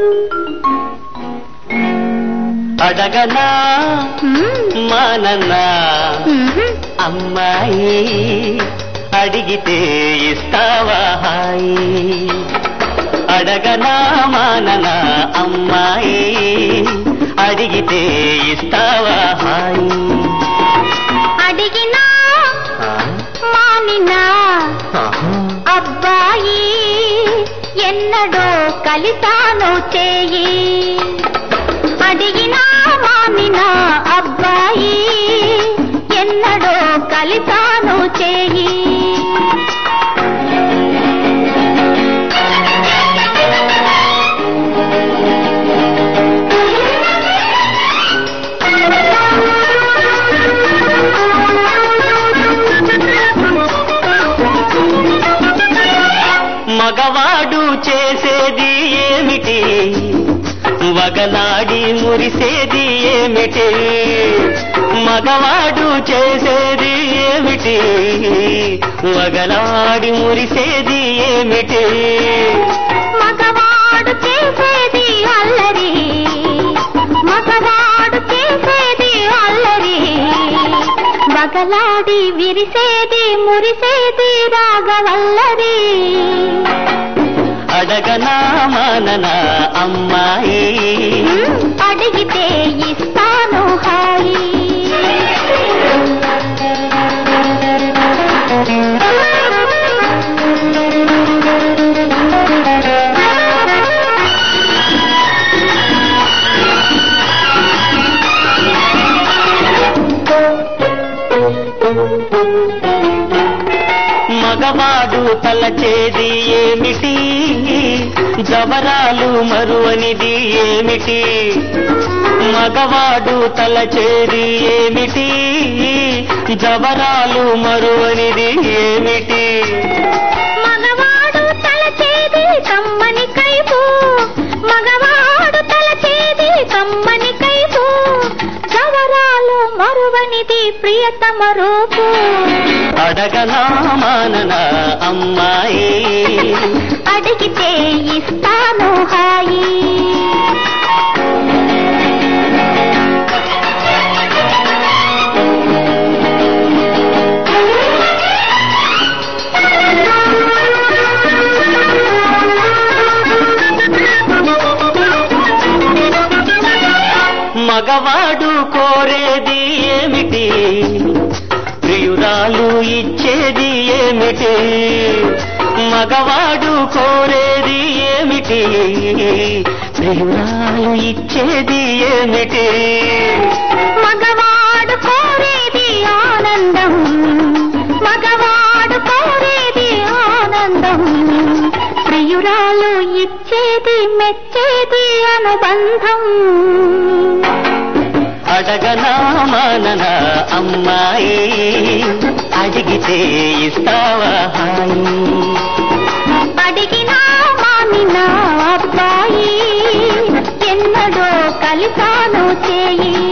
అడగనా మానన్నా అమ్మాయి అడిగితే ఇస్తావా హాయి అడగనా మాననా అమ్మాయి అడిగితే ఇస్తావా హాయి అడిగినా ఆ? మానినా ఆహా. అబ్బాయి ఎన్నడో కలిసాను చేయి అడిగినా మానినా అబ్బాయి ఎన్నడో కలిసాను చేయి మగవాడు చేసేది ఏమిటి వగలాడి మురిసేది ఏమిటి మగవాడు చేసేది ఏమిటి వగలాడి మురిసేది ఏమిటి మగవాడు చేసేది అల్లరి మగవాడు చేసేది అల్లరి బగలాడి విరిసేది మురిసేది రాగవల్లరి అడగనా మాననా అమ్మాయి అడిగితే ఇస్తాను హాయి మగవాడు తలచేది ఏమిటి జవరాలు మరువనిది ఏమిటి మగవాడు తలచేది ఏమిటి జవరాలు మరువనిది ఏమిటి మగవాడు తలచేది కమ్మని కైపు మగవాడు తలచేది కమ్మని కైపు గవరాలు మరువనిది ప్రియతమ రూపు అడగనా మాననా అమ్మాయి అడిగితే ఇస్తాను హాయి మగవాడు కోరేది ఏమిటి ప్రియురాలు ఇచ్చేది ఏమిటి మగవాడు కోరేది ఏమిటి ప్రియురాలు ఇచ్చేది ఏమిటి మగవాడు కోరేది ఆనందం మగవాడు కోరేది ఆనందం ప్రియురాలు ఇచ్చేది మెచ్చేది అనుబంధం అడగనా మాననా అమ్మాయి అడిగితే ఇస్తావా హాయి అడిగినా మానినా అబ్బాయి ఎన్నడో కలిసాను చేయి